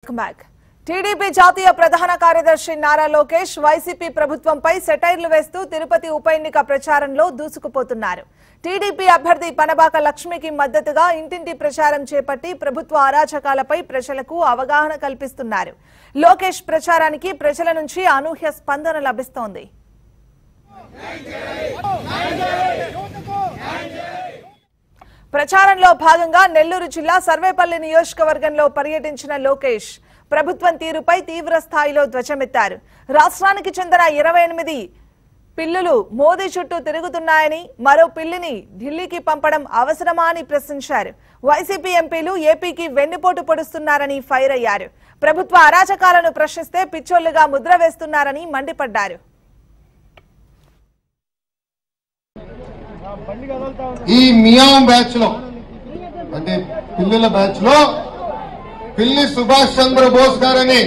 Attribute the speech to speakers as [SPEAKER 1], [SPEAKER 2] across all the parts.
[SPEAKER 1] Welcome back TDP జాతీయ ప్రధాన కార్యదర్శి నారా లోకేష్ వైసీపీ ప్రభుత్వంపై సెటైర్లు వేస్తూ తిరుపతి ఉప ఎన్నిక ప్రచారంలో దూసుకుపోతున్నారు టీడీపీ అభ్యర్థి పనబాక లక్ష్మికి మద్దతుగా ఇంటింటి ప్రచారం చేపట్టి ప్రభుత్వ అరాచకాలపై ప్రజలకు అవగాహన కల్పిస్తున్నారు లోకేష్ ప్రచారానికి ప్రజల నుంచి అనూహ్య స్పందన లభిస్తోంది ప్రచారంలో భాగంగా నెల్లూరు జిల్లా సర్వేపల్లి నియోజకవర్గంలో పర్యటించిన లోకేష్ ప్రభుత్వం తీరుపై తీవ్ర స్థాయిలో ధ్వజమెత్తారు రాష్ట్రానికి చెందిన ఇరవై ఎనిమిది పిల్లులు మోదీ చుట్టూ తిరుగుతున్నాయని మరో పిల్లిని ఢిల్లీకి పంపడం అవసరమా అని ప్రశ్నించారు వైసీపీ ఎంపీలు ఏపీకి వెన్నుపోటు పొడుస్తున్నారని ఫైర్ అయ్యారు ప్రభుత్వ అరాచకాలను ప్రశ్నిస్తే పిచ్చోళ్లుగా ముద్ర వేస్తున్నారని మండిపడ్డారు
[SPEAKER 2] ఈ మియాం బ్యాచ్ లో అంటే పిల్లల బ్యాచ్ లో పిల్లి సుభాష్ చంద్ర బోస్ గారని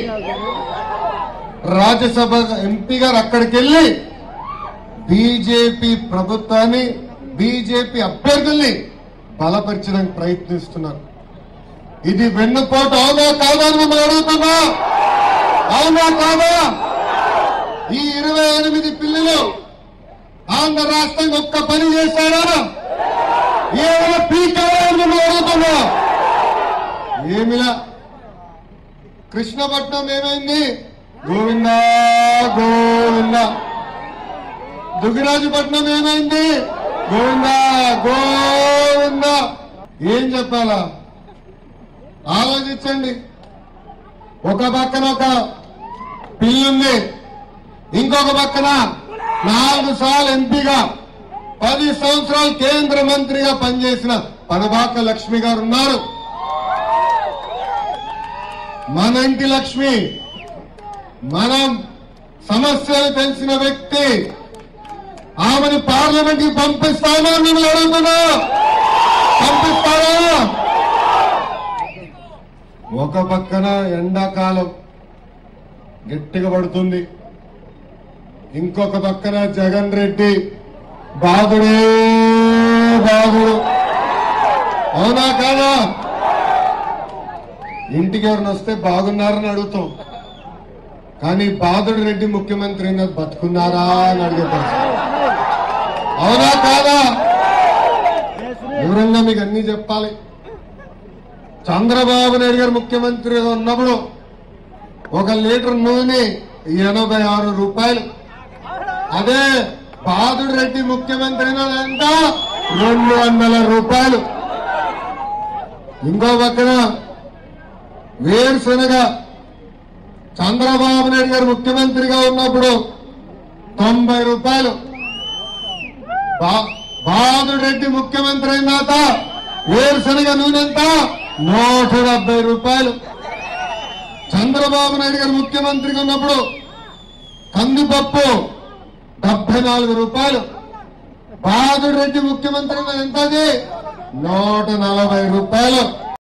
[SPEAKER 2] రాజ్యసభ ఎంపీ గారు అక్కడికి వెళ్ళి బీజేపీ ప్రభుత్వాన్ని బీజేపీ అభ్యర్థుల్ని బలపరచడానికి ప్రయత్నిస్తున్నారు ఇది వెన్నుపోటు అవునా కాదా అని మిమ్మల్ని అడుగుతున్నా అవునా కాదా ఈ ఇరవై ఎనిమిది పిల్లలు ఆంధ్ర రాష్ట్రం ఒక్క పని చేశారా ఏమైనా పీకారా అని మిమ్మల్ని అడుగుతున్నా ఏమిలా కృష్ణపట్నం ఏమైంది గోవిందా గోవిందా దుగిరాజుపట్నం ఏమైంది గోవిందా గోవిందా ఏం చెప్పాలా ఆలోచించండి ఒక పక్కన ఒక పిల్లుంది ఇంకొక పక్కన నాలుగు సార్లు ఎంపీగా పది సంవత్సరాలు కేంద్ర మంత్రిగా పనిచేసిన పనబాక లక్ష్మి గారు ఉన్నారు మన ఇంటి లక్ష్మి మనం సమస్యలు తెలిసిన వ్యక్తి ఆమెను పార్లమెంట్ కి పంపిస్తామా మిమ్మల్ని అడుగుతున్నా పంపిస్తారా ఒక పక్కన ఎండాకాలం గట్టిగా పడుతుంది ఇంకొక పక్కన జగన్ రెడ్డి బాధుడే బాధుడు అవునా కాదా ఇంటికి ఎవరిని వస్తే బాగున్నారని అడుగుతాం కానీ బాధుడు రెడ్డి ముఖ్యమంత్రి అయినా బతుకున్నారా అని అడిగే పరిస్థితి. అవునా కాదా వివరంగా మీకు అన్ని చెప్పాలి చంద్రబాబు నాయుడు గారు ముఖ్యమంత్రిగా ఉన్నప్పుడు ఒక లీటర్ నూనె ఎనభై ఆరు రూపాయలు అదే బాదుడు రెడ్డి ముఖ్యమంత్రి ఎంత రెండు వందల రూపాయలు ఇంకో పక్కన వేరుశనగ చంద్రబాబు నాయుడు గారు ముఖ్యమంత్రిగా ఉన్నప్పుడు తొంభై రూపాయలు బా- బాదుడు రెడ్డి ముఖ్యమంత్రి అయిన తర్వాత వేరుశనగ నూనె ఎంత నూట డెబ్బై రూపాయలు చంద్రబాబు నాయుడు గారు ముఖ్యమంత్రిగా ఉన్నప్పుడు కందిపప్పు డెబ్బై నాలుగు రూపాయలు బాదుడు రెడ్డి ముఖ్యమంత్రి ఎంత అది నూట నలభై రూపాయలు